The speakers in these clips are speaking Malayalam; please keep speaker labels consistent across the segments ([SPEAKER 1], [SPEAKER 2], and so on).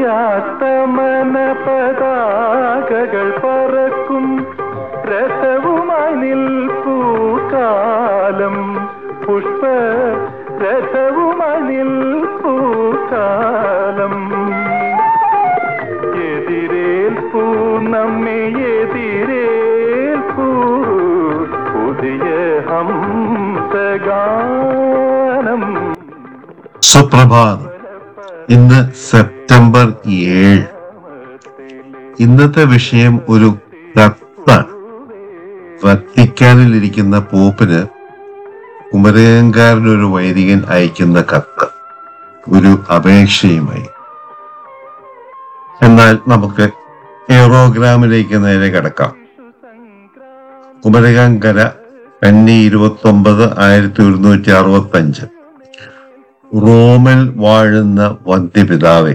[SPEAKER 1] ആത്തമന പതാകകൾ പറക്കും രഥവുമായി നിൽപ്പൂ കാലം പുഷ്പ രഥവുമായി നിൽപ്പൂ കാലം എതിരേൽപ്പൂ നമ്മെ എതിരേൽപ്പൂ പുതിയ ഹംസഗാനം
[SPEAKER 2] സുപ്രഭാതം ഇന്ന് സെപ്റ്റംബർ ഏഴ് ഇന്നത്തെ വിഷയം ഒരു കത്താണ് വത്തിക്കാനിൽ ഇരിക്കുന്ന പോപ്പിന് കുമരകങ്കാരൻ ഒരു വൈദികൻ അയക്കുന്ന കത്ത് ഒരു അപേക്ഷയുമായി എന്നാൽ നമുക്ക് എയറോഗ്രാമിലേക്ക് നേരെ കടക്കാം കുമരകങ്കര കന്നി ഇരുപത്തി ഒമ്പത് ആയിരത്തി ഒരുന്നൂറ്റി അറുപത്തി അഞ്ച് റോമിൽ വാഴുന്ന വന്ധ്യപിതാവെ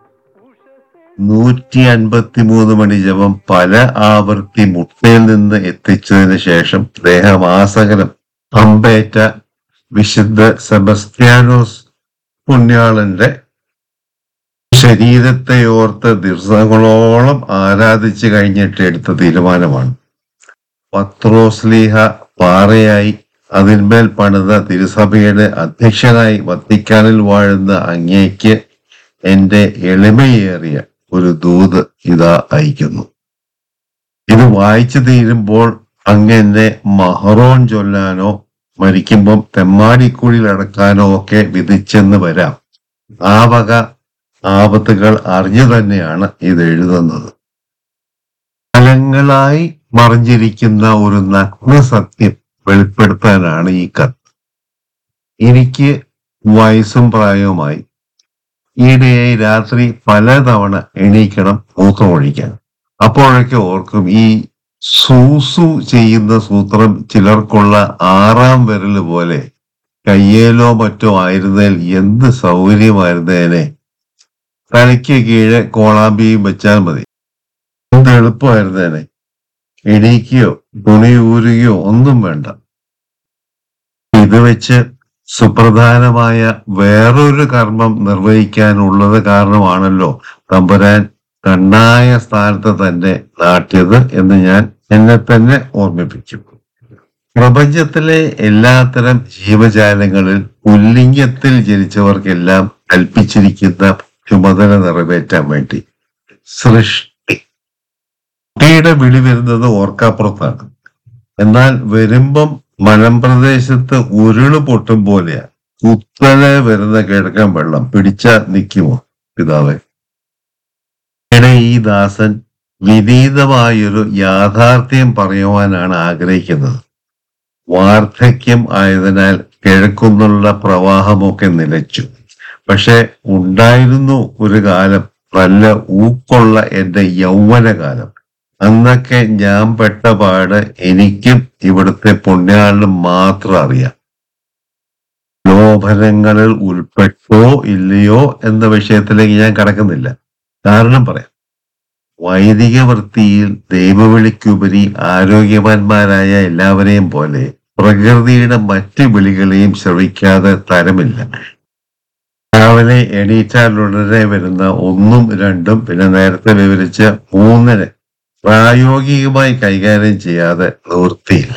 [SPEAKER 2] നൂറ്റി അൻപത്തി മൂന്ന് മണി ജപം പല ആവർത്തി മുട്ടയിൽ നിന്ന് എത്തിച്ചതിന് ശേഷം ദേഹമാസകലം അമ്പേറ്റ വിശുദ്ധ സെബസ്ത്യാനോസ് പുണ്യാളന്റെ ശരീരത്തെ ഓർത്ത് ദിവസങ്ങളോളം ആരാധിച്ചു കഴിഞ്ഞിട്ട് എടുത്ത തീരുമാനമാണ് പത്രോസ്ലീഹ പാറയായി അതിന്മേൽ പണിത തിരുസഭയുടെ അധ്യക്ഷനായി വത്തിക്കാനിൽ വാഴുന്ന അങ്ങേക്ക് എന്റെ എളിമയേറിയ ഒരു ദൂത് ഇതാ അയക്കുന്നു ഇത് വായിച്ചു തീരുമ്പോൾ അങ്ങ് എന്നെ മഹറോൻ ചൊല്ലാനോ മരിക്കുമ്പം തെമ്മാടിക്കുഴിയിൽ അടക്കാനോ ഒക്കെ വിധിച്ചെന്ന് വരാം ആ വക ആപത്തുകൾ അറിഞ്ഞു തന്നെയാണ് ഇത് എഴുതുന്നത് ഫലങ്ങളായി മറിഞ്ഞിരിക്കുന്ന ഒരു നഗ്ന സത്യം വെളിപ്പെടുത്താനാണ് ഈ കത്ത് എനിക്ക് വയസ്സും പ്രായവുമായി ഈയിടെയായി രാത്രി പലതവണ എണീക്കണം മൂത്രമൊഴിക്കാൻ അപ്പോഴൊക്കെ ഓർക്കും ഈ സൂസു ചെയ്യുന്ന സൂത്രം ചിലർക്കുള്ള ആറാം വിരല് പോലെ കയ്യേലോ മറ്റോ ആയിരുന്നേൽ എന്ത് സൗകര്യമായിരുന്നേനെ തലയ്ക്ക് കീഴെ കോളാമ്പിയും വെച്ചാൽ മതി എന്ത് എളുപ്പമായിരുന്നേനെ എണീക്കുകയോ തുണി ഊരുകയോ ഒന്നും വേണ്ട ഇത് വെച്ച് സുപ്രധാനമായ വേറൊരു കർമ്മം നിർവഹിക്കാനുള്ളത് കാരണമാണല്ലോ തമ്പുരാൻ കണ്ണായ സ്ഥാനത്ത് തന്നെ നാട്ടിയത് എന്ന് ഞാൻ എന്നെ തന്നെ ഓർമ്മിപ്പിക്കും പ്രപഞ്ചത്തിലെ എല്ലാത്തരം ജീവജാലങ്ങളിൽ പുല്ലിംഗത്തിൽ ജനിച്ചവർക്കെല്ലാം കൽപ്പിച്ചിരിക്കുന്ന ചുമതല നിറവേറ്റാൻ വേണ്ടി സൃഷ്ടി കുട്ടിയുടെ വിളി വരുന്നത് ഓർക്കാപ്പുറത്താണ് എന്നാൽ വരുമ്പം മലമ്പ്രദേശത്ത് ഉരുള് പൊട്ടും പോലെയാ കുത്തനെ വരുന്ന കിഴക്കൻ വെള്ളം പിടിച്ചാ നിൽക്കുമോ പിതാവെ ഇവിടെ ഈ ദാസൻ വിനീതമായൊരു യാഥാർത്ഥ്യം പറയുവാനാണ് ആഗ്രഹിക്കുന്നത് വാർദ്ധക്യം ആയതിനാൽ കിഴക്കുന്നുള്ള പ്രവാഹമൊക്കെ നിലച്ചു പക്ഷെ ഉണ്ടായിരുന്നു ഒരു കാലം നല്ല ഊക്കുള്ള എന്റെ യൗവനകാലം അന്നൊക്കെ ഞാൻ പെട്ട പാട് എനിക്കും ഇവിടുത്തെ പുണ്യാളിനും മാത്രം അറിയാം ലോഭനങ്ങളിൽ ഉൾപ്പെട്ടോ ഇല്ലയോ എന്ന വിഷയത്തിലേക്ക് ഞാൻ കടക്കുന്നില്ല കാരണം പറയാം വൈദിക വൃത്തിയിൽ ദൈവവിളിക്കുപരി ആരോഗ്യവാന്മാരായ എല്ലാവരെയും പോലെ പ്രകൃതിയുടെ മറ്റ് വിളികളെയും ശ്രവിക്കാതെ തരമില്ല രാവിലെ എണീറ്റാലുടനെ വരുന്ന ഒന്നും രണ്ടും പിന്നെ നേരത്തെ വിവരിച്ച മൂന്നിന് പ്രായോഗികമായി കൈകാര്യം ചെയ്യാതെ നിവൃത്തിയില്ല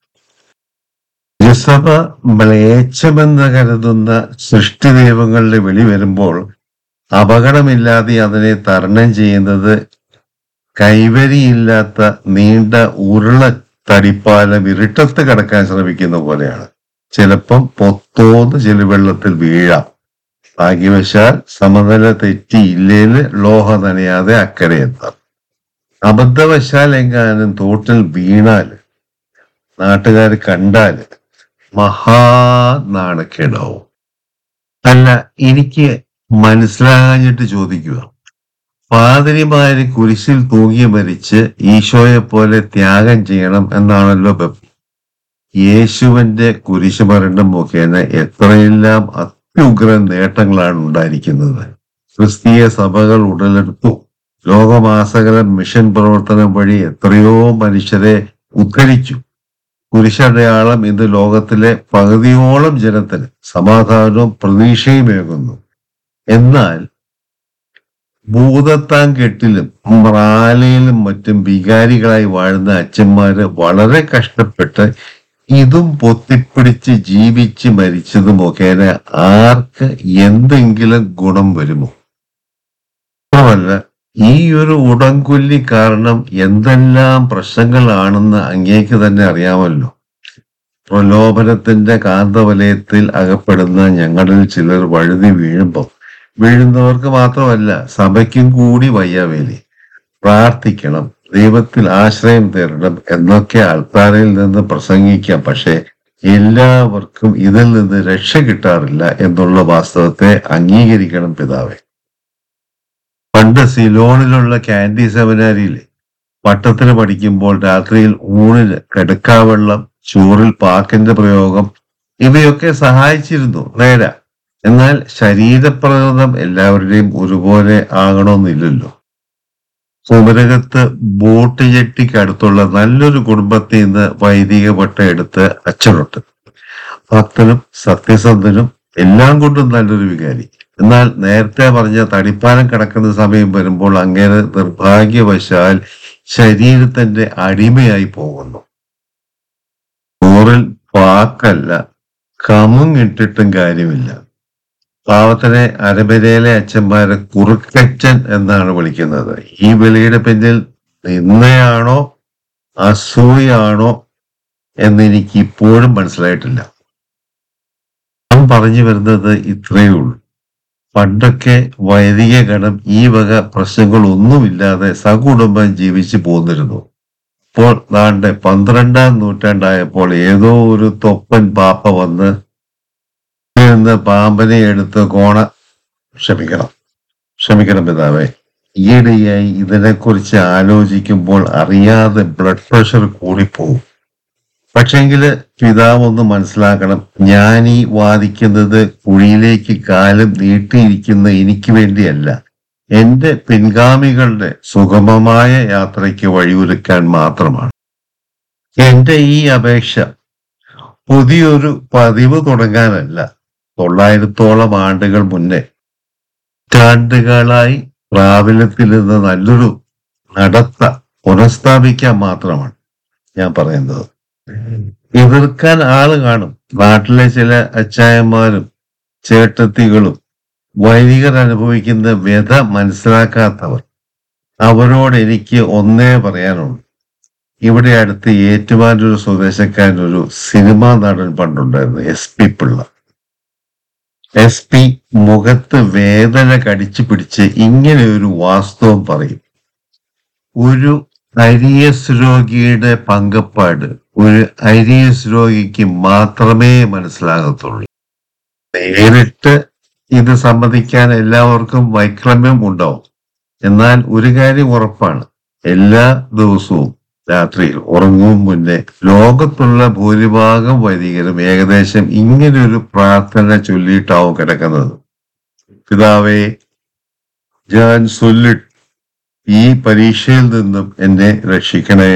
[SPEAKER 2] ഋഷഭ മ്ലേച്ഛമെന്ന് കരുതുന്ന സൃഷ്ടി ദൈവങ്ങളുടെ വിളി വരുമ്പോൾ അപകടമില്ലാതെ അതിനെ തരണം ചെയ്യുന്നത് കൈവരിയില്ലാത്ത നീണ്ട ഉരുള തടിപ്പാലം ഇരുട്ടത്ത് കടക്കാൻ ശ്രമിക്കുന്ന പോലെയാണ് ചിലപ്പം പൊത്തോന്ന് ചെളിവെള്ളത്തിൽ വീഴാം ഭാഗ്യവശാൽ സമനില തെറ്റിയില്ലേല് ലോഹ നനയാതെ അക്കരെ എത്താം അബദ്ധവശാൽ എങ്ങാനും തോട്ടിൽ വീണാല് നാട്ടുകാർ കണ്ടാല് മഹാ നാണക്കേടാവും അല്ല എനിക്ക് മനസ്സിലാകാഞ്ഞിട്ട് ചോദിക്കുക പാതിരിമാര് കുരിശിൽ തൂങ്ങി മരിച്ച് ഈശോയെ പോലെ ത്യാഗം ചെയ്യണം എന്നാണല്ലോ ബെപ്പ് യേശുവിന്റെ കുരിശുമരണം മുഖേന എത്രയെല്ലാം അത്യുഗ്രൻ നേട്ടങ്ങളാണ് ഉണ്ടായിരിക്കുന്നത് ക്രിസ്തീയ സഭകൾ ഉടലെടുത്തു ലോകമാസകലം മിഷൻ പ്രവർത്തനം വഴി എത്രയോ മനുഷ്യരെ ഉദ്ധരിച്ചു കുരിശടയാളം ഇന്ന് ലോകത്തിലെ പകുതിയോളം ജനത്തിന് സമാധാനവും പ്രതീക്ഷയുമേകുന്നു എന്നാൽ ഭൂതത്താൻ കെട്ടിലും മ്രാലയിലും മറ്റും വികാരികളായി വാഴുന്ന അച്ഛന്മാര് വളരെ കഷ്ടപ്പെട്ട് ഇതും പൊത്തിപ്പിടിച്ച് ജീവിച്ച് മരിച്ചത് മുഖേന ആർക്ക് എന്തെങ്കിലും ഗുണം വരുമോ മാത്രമല്ല ഈ ഒരു ഉടൻകൊല്ലി കാരണം എന്തെല്ലാം പ്രശ്നങ്ങളാണെന്ന് അങ്ങേക്ക് തന്നെ അറിയാമല്ലോ പ്രലോഭനത്തിന്റെ കാന്തവലയത്തിൽ അകപ്പെടുന്ന ഞങ്ങളിൽ ചിലർ വഴുതി വീഴുമ്പോൾ വീഴുന്നവർക്ക് മാത്രമല്ല സഭയ്ക്കും കൂടി വയ്യാവേലി പ്രാർത്ഥിക്കണം ദൈവത്തിൽ ആശ്രയം തേടണം എന്നൊക്കെ ആൾക്കാരിൽ നിന്ന് പ്രസംഗിക്കാം പക്ഷെ എല്ലാവർക്കും ഇതിൽ നിന്ന് രക്ഷ കിട്ടാറില്ല എന്നുള്ള വാസ്തവത്തെ അംഗീകരിക്കണം പിതാവെ പണ്ട് സിലോണിലുള്ള കാൻഡി സെമിനാരിയിലെ പട്ടത്തിന് പഠിക്കുമ്പോൾ രാത്രിയിൽ ഊണിന് കെടുക്കാവെള്ളം ചോറിൽ പാക്കിന്റെ പ്രയോഗം ഇവയൊക്കെ സഹായിച്ചിരുന്നു നേരാ എന്നാൽ ശരീരപ്രകൃതം എല്ലാവരുടെയും ഒരുപോലെ ആകണമെന്നില്ലല്ലോ കുമരകത്ത് ബോട്ട് ജെട്ടിക്ക് അടുത്തുള്ള നല്ലൊരു കുടുംബത്തിൽ നിന്ന് വൈദിക പട്ട എടുത്ത് അച്ഛനൊട്ട് ഭക്തനും സത്യസന്ധനും എല്ലാം കൊണ്ടും നല്ലൊരു വികാരി എന്നാൽ നേരത്തെ പറഞ്ഞ തടിപ്പാനം കിടക്കുന്ന സമയം വരുമ്പോൾ അങ്ങനെ നിർഭാഗ്യവശാൽ ശരീരത്തിന്റെ അടിമയായി പോകുന്നു ചോറിൽ പാക്കല്ല കമുങ്ങിട്ടിട്ടും കാര്യമില്ല പാവത്തിനെ അരബരയിലെ അച്ഛന്മാരെ കുറുക്കച്ചൻ എന്നാണ് വിളിക്കുന്നത് ഈ വിളിയുടെ പിന്നിൽ നിന്നയാണോ അസൂയാണോ എന്നെനിക്ക് ഇപ്പോഴും മനസ്സിലായിട്ടില്ല ഞാൻ പറഞ്ഞു വരുന്നത് ഇത്രയേ ഉള്ളൂ പണ്ടൊക്കെ വൈദിക ഗണം ഈ വക പ്രശ്നങ്ങളൊന്നുമില്ലാതെ സകുടുംബം ജീവിച്ചു പോന്നിരുന്നു ഇപ്പോൾ നാണ്ട് പന്ത്രണ്ടാം നൂറ്റാണ്ടായപ്പോൾ ഏതോ ഒരു തൊപ്പൻ പാപ്പ വന്ന് നിന്ന് പാമ്പനെ എടുത്ത് കോണ ക്ഷമിക്കണം ക്ഷമിക്കണം പിതാവേ ഈയിടെയായി ഇതിനെക്കുറിച്ച് ആലോചിക്കുമ്പോൾ അറിയാതെ ബ്ലഡ് പ്രഷർ കൂടിപ്പോവും പക്ഷെങ്കില് പിതാവ് ഒന്ന് മനസ്സിലാക്കണം ഞാൻ ഈ വാദിക്കുന്നത് കുഴിയിലേക്ക് കാലം നീട്ടിയിരിക്കുന്ന എനിക്ക് വേണ്ടിയല്ല എന്റെ പിൻഗാമികളുടെ സുഗമമായ യാത്രയ്ക്ക് വഴിയൊരുക്കാൻ മാത്രമാണ് എന്റെ ഈ അപേക്ഷ പുതിയൊരു പതിവ് തുടങ്ങാനല്ല തൊള്ളായിരത്തോളം ആണ്ടുകൾ മുന്നേ നൂറ്റാണ്ടുകളായി പ്രാബല്യത്തിൽ നിന്ന് നല്ലൊരു നടത്ത പുനഃസ്ഥാപിക്കാൻ മാത്രമാണ് ഞാൻ പറയുന്നത് എതിർക്കാൻ ആള് കാണും നാട്ടിലെ ചില അച്ചായന്മാരും ചേട്ടത്തികളും വൈദികർ അനുഭവിക്കുന്ന വ്യത മനസ്സിലാക്കാത്തവർ അവരോട് എനിക്ക് ഒന്നേ പറയാനുള്ളൂ ഇവിടെ അടുത്ത് ഏറ്റുമാനൊരു സ്വദേശക്കാരൻ ഒരു സിനിമാ നടൻ പണ്ടുണ്ടായിരുന്നു S P Pillai S P മുഖത്ത് വേദന കടിച്ചു പിടിച്ച് ഇങ്ങനെ ഒരു വാസ്തവം പറയും ഒരു അരിയസ് രോഗിയുടെ പങ്കപ്പാട് ഒരു അരിയസ് രോഗിക്ക് മാത്രമേ മനസ്സിലാകത്തുള്ളൂ നേരിട്ട് ഇത് സമ്മതിക്കാൻ എല്ലാവർക്കും വൈക്രമ്യം ഉണ്ടാവും എന്നാൽ ഒരു കാര്യം ഉറപ്പാണ് എല്ലാ ദിവസവും രാത്രിയിൽ ഉറങ്ങും മുന്നേ ലോകത്തുള്ള ഭൂരിഭാഗം വൈദികരും ഏകദേശം ഇങ്ങനൊരു പ്രാർത്ഥന ചൊല്ലിയിട്ടാവും കിടക്കുന്നത് പിതാവേ ഞാൻ ചൊല്ലിട്ട് ഈ പരീക്ഷയിൽ നിന്നും എന്നെ രക്ഷിക്കണേ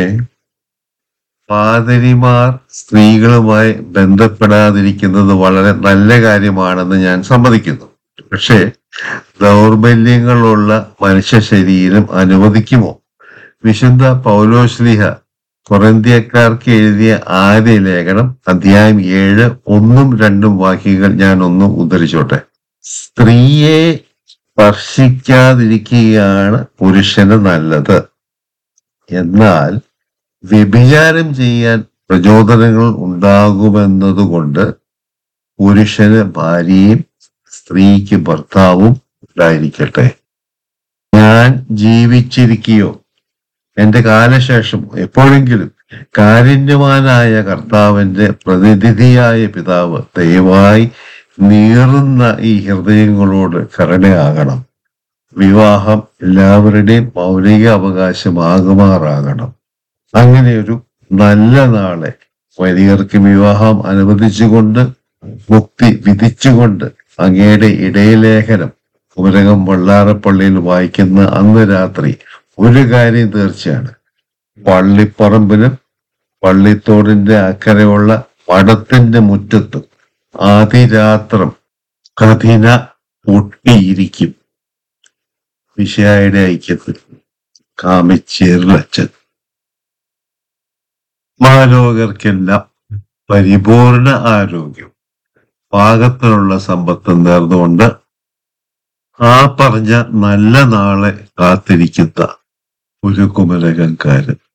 [SPEAKER 2] പാതിരിമാർ സ്ത്രീകളുമായി ബന്ധപ്പെടാതിരിക്കുന്നത് വളരെ നല്ല കാര്യമാണെന്ന് ഞാൻ സമ്മതിക്കുന്നു പക്ഷേ ദൗർബല്യങ്ങളുള്ള മനുഷ്യ ശരീരം അനുവദിക്കുമോ വിശുദ്ധ പൗലോശ്ലിഹ കൊറന്തിയക്കാർക്ക് എഴുതിയ ആദ്യ ലേഖനം അധ്യായം ഏഴ് ഒന്നും രണ്ടും വാക്യങ്ങൾ ഞാൻ ഒന്ന് ഉദ്ധരിച്ചോട്ടെ സ്ത്രീയെ സ്പർശിക്കാതിരിക്കുകയാണ് പുരുഷന് നല്ലത് എന്നാൽ വ്യഭിചാരം ചെയ്യാൻ പ്രചോദനങ്ങൾ ഉണ്ടാകുമെന്നതുകൊണ്ട് പുരുഷന് ഭാര്യയും സ്ത്രീക്ക് ഭർത്താവും ഉണ്ടായിരിക്കട്ടെ ഞാൻ ജീവിച്ചിരിക്കുകയോ എന്റെ കാലശേഷം എപ്പോഴെങ്കിലും കാരുണ്യവാനായ കർത്താവിന്റെ പ്രതിനിധിയായ പിതാവ് ദയവായി നീറുന്ന ഈ ഹൃദയങ്ങളോട് കരുണയാകണം വിവാഹം എല്ലാവരുടെയും മൗലിക അവകാശമാകുമാറാകണം അങ്ങനെ ഒരു നല്ല നാളെ വൈദികർക്ക് വിവാഹം അനുവദിച്ചുകൊണ്ട് മുക്തി വിധിച്ചുകൊണ്ട് അങ്ങയുടെ ഇടയലേഖനം കുമരകം വള്ളാറപ്പള്ളിയിൽ വായിക്കുന്ന അന്ന് രാത്രി ഒരു കാര്യം തീർച്ചയാണ് പള്ളിപ്പറമ്പിലും പള്ളിത്തോടിന്റെ അക്കരെയുള്ള പടത്തിന്റെ മുറ്റത്തും ആദിരാത്രം കഠിന പൊട്ടിയിരിക്കും വിഷയായുടെ ഐക്യത്തിൽ കാമിച്ചേറിലച്ചൻ മാലോകർക്കെല്ലാം പരിപൂർണ ആരോഗ്യം പാകത്തിനുള്ള സമ്പത്ത് നേർന്നുകൊണ്ട് ആ പറഞ്ഞ നല്ല നാളെ കാത്തിരിക്കുന്ന ഒരു കുമരകംകാരൻ